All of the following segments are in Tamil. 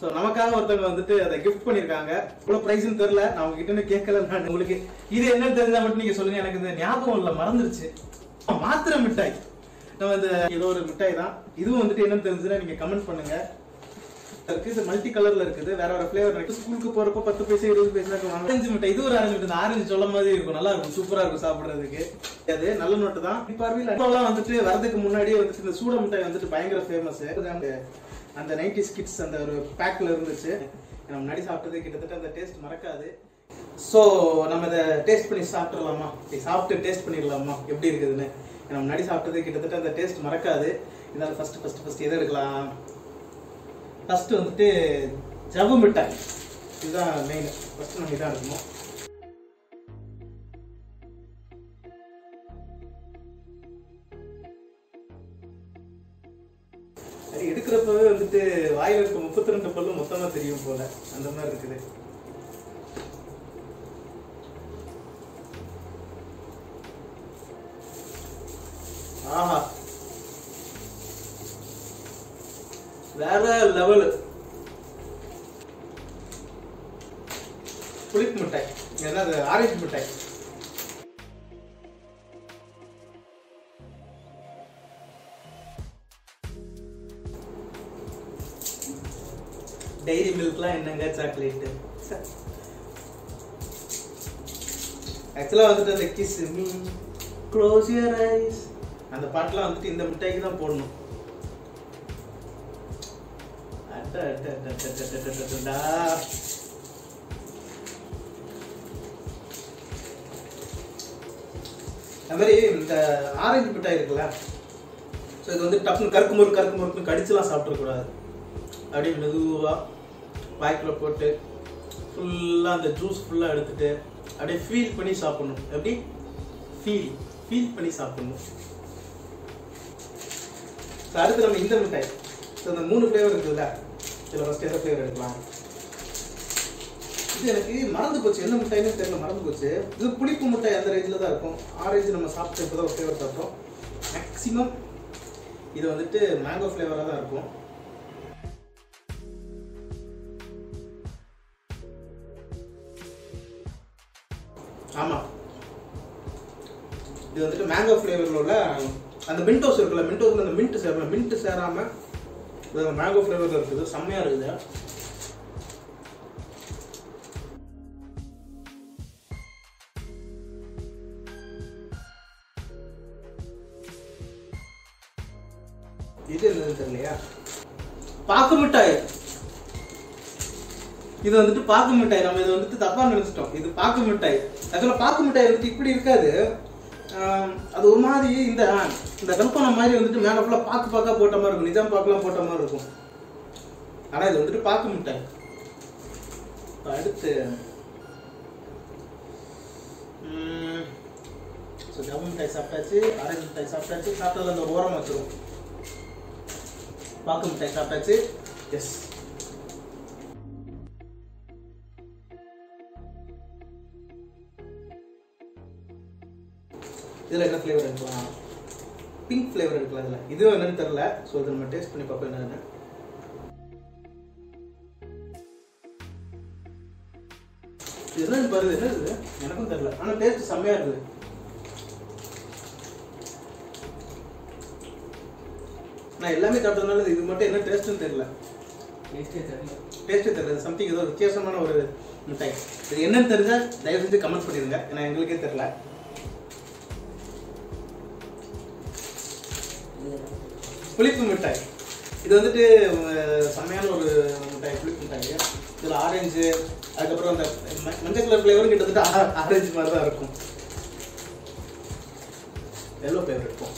ஸோ நமக்காக ஒருத்தவங்க வந்துட்டு அதை கிஃப்ட் பண்ணிருக்காங்க இவ்வளவு பிரைஸ்னு தெரியல நான் உங்ககிட்ட இன்னும் கேட்கல நான் உங்களுக்கு இது என்னன்னு தெரிஞ்சா மட்டும் நீங்க சொல்லுங்க எனக்கு இந்த ஞாபகம் இல்ல மறந்துருச்சு ஆ, மாத்திரை மிட்டாய் நம்ம இந்த ஏதோ ஒரு மிட்டாய் தான் இதுவும் வந்துட்டு என்னன்னு தெரிஞ்சுன்னா நீங்க கமெண்ட் பண்ணுங்க இருக்கு இது மல்டி கலர்ல இருக்குது வேற வேற ஃபிளேவர் இருக்கு ஸ்கூலுக்கு போறப்ப பத்து பைசா இருபது பைசா ஆரஞ்சு மிட்டாய் இது ஒரு ஆரஞ்சு மிட்டாய் ஆரஞ்சு சொல்ல மாதிரி இருக்கும் நல்லா இருக்கும் சூப்பரா இருக்கும் சாப்பிடுறதுக்கு அது நல்ல நோட்டு தான் பார்வையில் இப்போலாம் வந்துட்டு வரதுக்கு முன்னாடியே வந்துட்டு இந்த சூட மிட்டாய் வந்துட்டு பயங்கர ஃபேமஸ் அந்த நைன்டி கிட்ஸ் அந்த ஒரு பேக்ல இருந்துச்சு நம்ம முன்னாடி சாப்பிட்டது கிட்டத்தட்ட அந்த டேஸ்ட் மறக்காது ஸோ நம்ம இதை டேஸ்ட் பண்ணி சாப்பிட்டுடலாமா சரி, சாப்பிட்டு டேஸ்ட் பண்ணிடலாமா எப்படி இருக்குதுன்னு நம்ம முன்னாடி சாப்பிட்டது கிட்டத்தட்ட அந்த டேஸ்ட் மறக்காது இதனால ஃபர்ஸ்ட் ஃபர்ஸ்ட் ஃபர்ஸ்ட் எதை எடுக்கலாம் ஃபர்ஸ்ட் வந்துட்டு ஜவ்வு மிட்டாய் இதுதான் மெயின் ஃபர்ஸ்ட் நம்ம இதான் இருக்கணும் அது எடுக்கிறப்பவே வந்துட்டு வாயில இருக்க முப்பத்தி ரெண்டு பல்லு மொத்தமா தெரியும் போல அந்த மாதிரி இருக்குது ஆஹா வேற லெவல் புளிப்பு மிட்டாய் என்னது ஆரஞ்சு மிட்டாய் டைரி மில்க்லாம் என்னங்க சாக்லேட் ஆக்சுவலா வந்துட்டு அந்த kiss me close your eyes அந்த பாட்டுலாம் வந்துட்டு இந்த மிட்டாய்க்கு தான் போடணும் அட, அட, அட, அட, அட, அட, அட, அடடா. அது மாதிரி இந்த ஆரஞ்சு மிட்டாய் இருக்குல்ல ஸோ இது வந்து டப்புன்னு கருக்கு முறுக்கு கருக்கு முறுக்குன்னு கடிச்சுலாம் சாப்பிடக்கூடாது அப்படியே மெதுவாக வாய்க்குள்ள போட்டு ஃபுல்லாக அந்த ஜூஸ் ஃபுல்லாக எடுத்துட்டு அப்படியே ஃபீல் பண்ணி சாப்பிடணும் எப்படி ஃபீல் ஃபீல் பண்ணி சாப்பிடணும் ஸோ அடுத்து நம்ம இந்த மிட்டாய் ஸோ இந்த மூணு ஃப்ளேவர் இருக்குதுல்ல இதில் ஃபஸ்ட் எந்த ஃப்ளேவர் எடுக்கலாம் இது எனக்கு மறந்து போச்சு என்ன மிட்டாய்னு தெரியல மறந்து போச்சு இது புளிப்பு மிட்டாய் அந்த ரேஞ்சில் தான் இருக்கும் ஆரஞ்சு நம்ம சாப்பிட்டு இப்போ தான் ஒரு ஃப்ளேவர் சாப்பிட்டோம் மேக்ஸிமம் இது வந்துட்டு மேங்கோ ஃப்ளேவராக தான் இருக்கும் ஆமாம் இது வந்துட்டு மேங்கோ ஃப்ளேவரில் உள்ள அந்த மின்டோஸ் இருக்குல்ல மின்டோஸில் அந்த மின்ட் சேரல மின்ட் சேராமல் இது மேங்கோ ஃப்ளேவரில் இருக்குது செம்மையாக இருக்குது இது என்னது தெரியலையா பாக்கு மிட்டாய் இது வந்துட்டு பாக்கு மிட்டாய் நம்ம இது வந்துட்டு தப்பா நினைச்சிட்டோம் இது பாக்கு மிட்டாய் ஆக்சுவலா பாக்கு மிட்டாய் வந்துட்டு இப்படி இருக்காது ஆம், அது ஒரு மாதிரி இந்த இந்த கல்பனா மாதிரி வந்துட்டு மேல ஃபுல்லா பாக்கு பாக்கா போட்ட மாதிரி இருக்கும் நிஜாம் பாக்குலாம் போட்ட மாதிரி இருக்கும் ஆனா இது வந்துட்டு பாக்கு மிட்டாய் இப்ப அடுத்து ஸோ ஜவு மிட்டாய் சாப்பிட்டாச்சு ஆரஞ்சு மிட்டாய் சாப்பிட்டாச்சு சாப்பிட்டதுல அந்த ஓரம் வச்சிரும் பாக்கு மிட்டாய் சாப்பிட்டாச்சு எஸ் இதில் என்ன ஃப்ளேவர் எடுக்கலாம் பிங்க் ஃப்ளேவர் எடுக்கலாம் இதில் இதுவும் என்னன்னு தெரில ஸோ இதை நம்ம டேஸ்ட் பண்ணி பார்ப்போம் என்னன்னு இது என்னன்னு பாருது என்ன இது எனக்கும் தெரியல ஆனால் டேஸ்ட் செம்மையா இருக்குது நான் எல்லாமே சாப்பிட்டதுனால இது மட்டும் என்ன டேஸ்ட்னு தெரியல டேஸ்டே தெரியல டேஸ்ட்டே தெரியல சம்திங் ஏதோ வித்தியாசமான ஒரு மிட்டாய் இது என்னன்னு தெரிஞ்சா தயவு செஞ்சு கமெண்ட் பண்ணிடுங்க ஏன்னா எங்களுக்கே தெரியல புளிப்பு மிட்டாய் இது வந்துட்டு அஹ், செம்மையான ஒரு மிட்டாய் புளிப்பு மிட்டாய் இதில் ஆரஞ்சு அதுக்கப்புறம் அந்த ம- மஞ்சள் கலர் ஃப்ளேவரும் கிட்டத்தட்ட ஆ- ஆரஞ்சு மாதிரி தான் இருக்கும் எல்லோ ஃப்ளேவர் இருக்கும்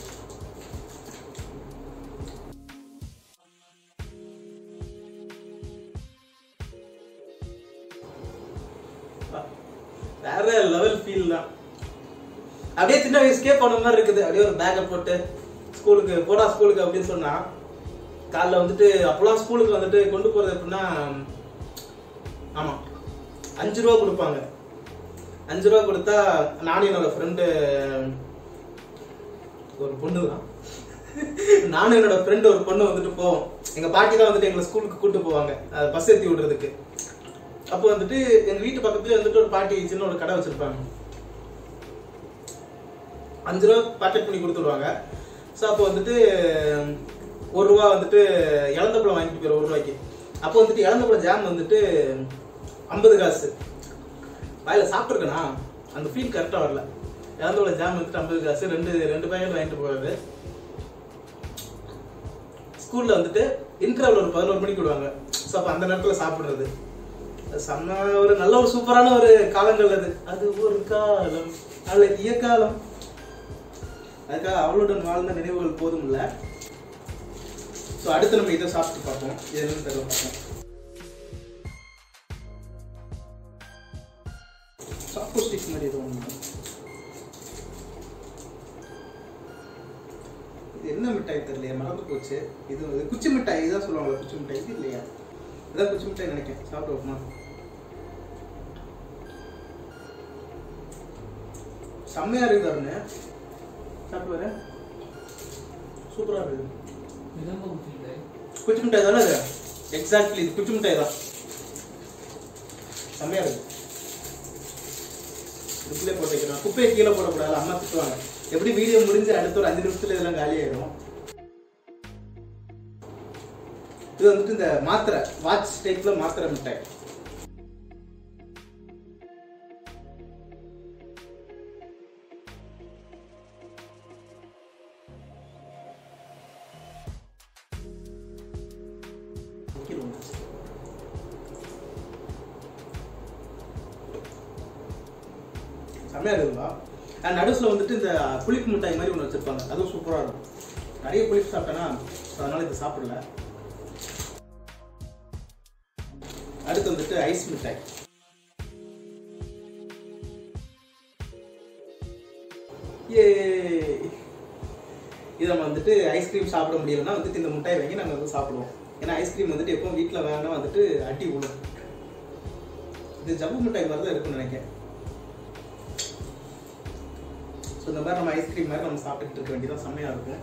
அப்பா, வேற லெவல் ஃபீல் தான் அப்படியே சின்ன வயசுக்கே போன மாதிரி இருக்குது அப்படியே ஒரு பேக்கை போட்டு ஸ்கூலுக்கு போடா ஸ்கூலுக்கு அப்படின்னு சொன்னா காலைல வந்துட்டு அப்போலாம் ஸ்கூலுக்கு வந்துட்டு கொண்டு போறது எப்படின்னா ஆமா அஞ்சு ரூபா கொடுப்பாங்க அஞ்சு ரூபா கொடுத்தா நானும் என்னோட ஃப்ரெண்டு ஒரு பொண்ணு தான் நானும் என்னோட ஃப்ரெண்டு ஒரு பொண்ணு வந்துட்டு போவோம் எங்க பாட்டி தான் வந்துட்டு எங்களை ஸ்கூலுக்கு கூட்டு போவாங்க பஸ் ஏத்தி விடுறதுக்கு அப்போ வந்துட்டு எங்க வீட்டு பக்கத்துல வந்துட்டு ஒரு பாட்டி சின்ன ஒரு கடை வச்சிருப்பாங்க அஞ்சு ரூபா பாக்கெட் பண்ணி கொடுத்துருவாங்க ஸோ அப்போ வந்துட்டு ஒரு ரூபா வந்துட்டு இளந்தப்பழம் வாங்கிட்டு போயிடும் ஒரு ரூபாய்க்கு அப்போ வந்துட்டு இளந்தப்பழம் ஜாம் வந்துட்டு ஐம்பது காசு வாயில சாப்பிட்ருக்கேனா அந்த ஃபீல் கரெக்டாக வரல இளந்தப்பழம் ஜாம் வந்துட்டு ஐம்பது காசு ரெண்டு ரெண்டு பேக்கெட் வாங்கிட்டு போகிறது ஸ்கூல்ல வந்துட்டு இன்டர்வல் ஒரு பதினோரு மணிக்கு விடுவாங்க ஸோ அப்போ அந்த நேரத்தில் சாப்பிட்றது அது செம்ம ஒரு நல்ல ஒரு சூப்பரான ஒரு காலங்கள் அது அது ஒரு காலம் அழகிய காலம் அதுக்காக அவளுடன் வாழ்ந்த நினைவுகள் போதும் இல்ல ஸோ அடுத்து நம்ம இதை சாப்பிட்டு பார்ப்போம் இது என்னன்னு தெரியல பார்ப்போம் சாக்கோ ஸ்டிக் மாதிரி ஏதோ ஒன்று இது என்ன மிட்டாய் தெரியலையா மறந்து போச்சு இது இது குச்சி மிட்டாய் இதான் சொல்லுவாங்களா குச்சி மிட்டாய் இது இல்லையா இதான் குச்சி மிட்டாய் நினைக்கிறேன் சாப்பிட்டு வைப்போமா செம்மையா இருக்கு தருணு சாப்பிட்டு வரேன் சூப்பரா இருக்கு விளம்ப குச்சிட்டு குச்சி மிட்டாய் தானே இது எக்ஸாக்ட்லி இது குச்சி மிட்டாய் தான் செம்மையா இருக்கு இதுக்குள்ளே போட்டு வைக்கிறோம் குப்பையை கீழே போடக்கூடாது அம்மா திட்டுவாங்க எப்படி வீடியோ முடிஞ்சு அடுத்த ஒரு அஞ்சு நிமிஷத்துல இதெல்லாம் காலி ஆயிடும் இது வந்துட்டு இந்த மாத்திரை வாட்ச் டைப்ல மாத்திரை மிட்டாய் செம்மையா இருக்குங்களா அண்ட் நடுவில் வந்துட்டு இந்த புளிப்பு மிட்டாய் மாதிரி ஒன்று வச்சிருப்பாங்க அதுவும் சூப்பராக இருக்கும் நிறைய புளிப்பு சாப்பிட்டேன்னா so அதனால இது சாப்பிடல அடுத்து வந்துட்டு ஐஸ் மிட்டாய் ஏ இது நம்ம வந்துட்டு ஐஸ்கிரீம் சாப்பிட முடியலன்னா வந்துட்டு இந்த மிட்டாய் வாங்கி நம்ம வந்து சாப்பிடுவோம் ஏன்னா ஐஸ்கிரீம் வந்துட்டு எப்பவும் வீட்டில் வாங்கினா வந்துட்டு அட்டி விடும் இது ஜவ்வு மிட்டாய் மாதிரி தான் இருக்கும்னு நினைக்கிறேன் ஸோ இந்த மாதிரி நம்ம ஐஸ்கிரீம் மாதிரி நம்ம சாப்பிட்டுட்டு இருக்க வேண்டியதான் செம்மையா இருக்கும்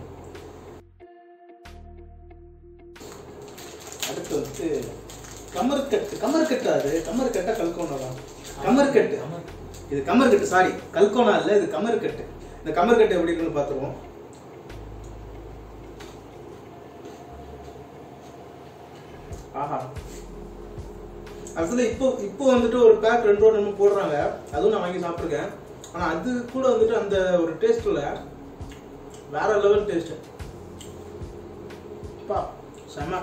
அடுத்து வந்துட்டு கமர்கட்டு கமர்கட்டு அது கமர்கட்டா கல்கோனா கமர்கட்டு இது கமர்கட்டு சாரி கல்கோனா இல்ல இது கமர்கட்டு இந்த கமர்கட்டு எப்படி இருக்குன்னு பார்த்துருவோம் ஆஹா ஆக்சுவலி இப்போ இப்போ வந்துட்டு ஒரு பேக் ரெண்டு ரூபா நம்ம போடுறாங்க அதுவும் நான் வாங்கி சாப்பிட்ருக்கேன் ஆனா அது கூட வந்துட்டு அந்த ஒரு டேஸ்ட்ல வேற லெவல் டேஸ்ட் பா செம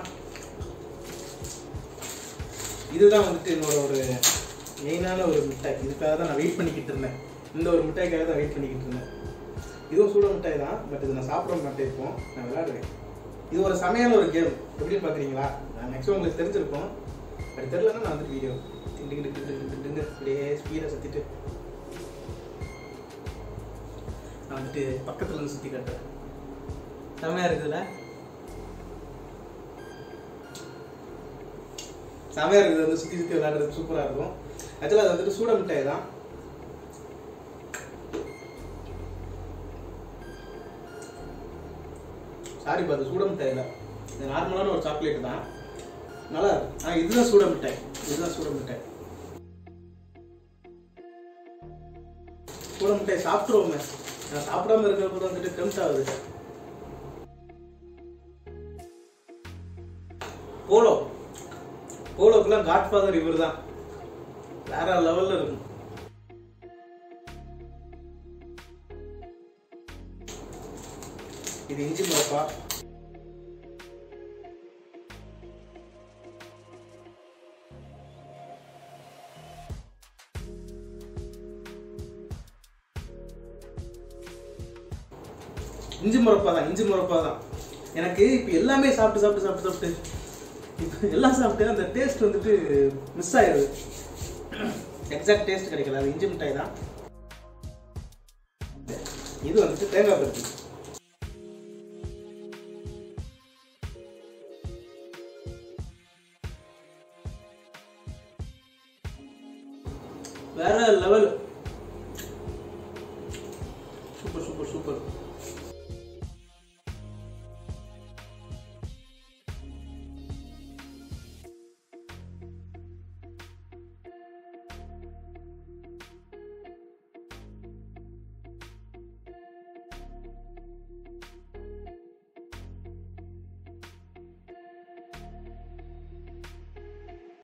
இதுதான் வந்துட்டு என்னோட ஒரு மெயினான ஒரு மிட்டாய் இதுக்காக தான் நான் வெயிட் பண்ணிக்கிட்டு இருந்தேன் இந்த ஒரு மிட்டாய்க்காக தான் வெயிட் பண்ணிக்கிட்டு இருந்தேன் இதுவும் சூட மிட்டாய் தான் பட் இது நான் சாப்பிட மாட்டேன் இப்போ நான் விளையாடுவேன் இது ஒரு செமையான ஒரு கேம் எப்படின்னு பார்க்குறீங்களா நான் மேக்ஸிமம் உங்களுக்கு தெரிஞ்சிருக்கும் அப்படி தெரியலன்னா நான் வந்துட்டு வீடியோ திண்டு கிண்டு கிண்டு கிண்டு கிண்டுங்க அப்படியே ஸ்பீடாக சுற்றிட்டு நான் வந்துட்டு பக்கத்துல இருந்து சுற்றி காட்டுறேன் செமையா இருக்குதுல்ல செமையா இருக்குது வந்து சுற்றி சுற்றி விளையாடுறது சூப்பராக இருக்கும் ஆக்சுவலாக அது வந்துட்டு சூட மிட்டாய் தான் சாரி பாத்து சூட மிட்டாய் இல்லை இது நார்மலான ஒரு சாக்லேட் தான் நல்லா இருக்கு ஆ இதுதான் சூட மிட்டாய் இதுதான் சூட மிட்டாய் சூட மிட்டாய் சாப்பிட்ருவோங்க நான் சாப்பிடாம இருக்கிறப்ப வந்துட்டு டெம்ட் ஆகுது போலோ போலோக்கெல்லாம் காட்ஃபாதர் இவர் தான் வேற லெவல்ல இருக்கும் இது இஞ்சி முறப்பா இஞ்சி முறப்பா தான் இஞ்சி முறப்பா தான் எனக்கு இப்போ எல்லாமே சாப்பிட்டு சாப்பிட்டு சாப்பிட்டு சாப்பிட்டு இப்போ எல்லாம் சாப்பிட்டு அந்த டேஸ்ட் வந்துட்டு மிஸ் ஆயிடுது எக்ஸாக்ட் டேஸ்ட் கிடைக்கல அது இஞ்சி மிட்டாய் தான் இது வந்துட்டு தேங்காய் பருப்பு வேற லெவல் சூப்பர் சூப்பர் சூப்பர்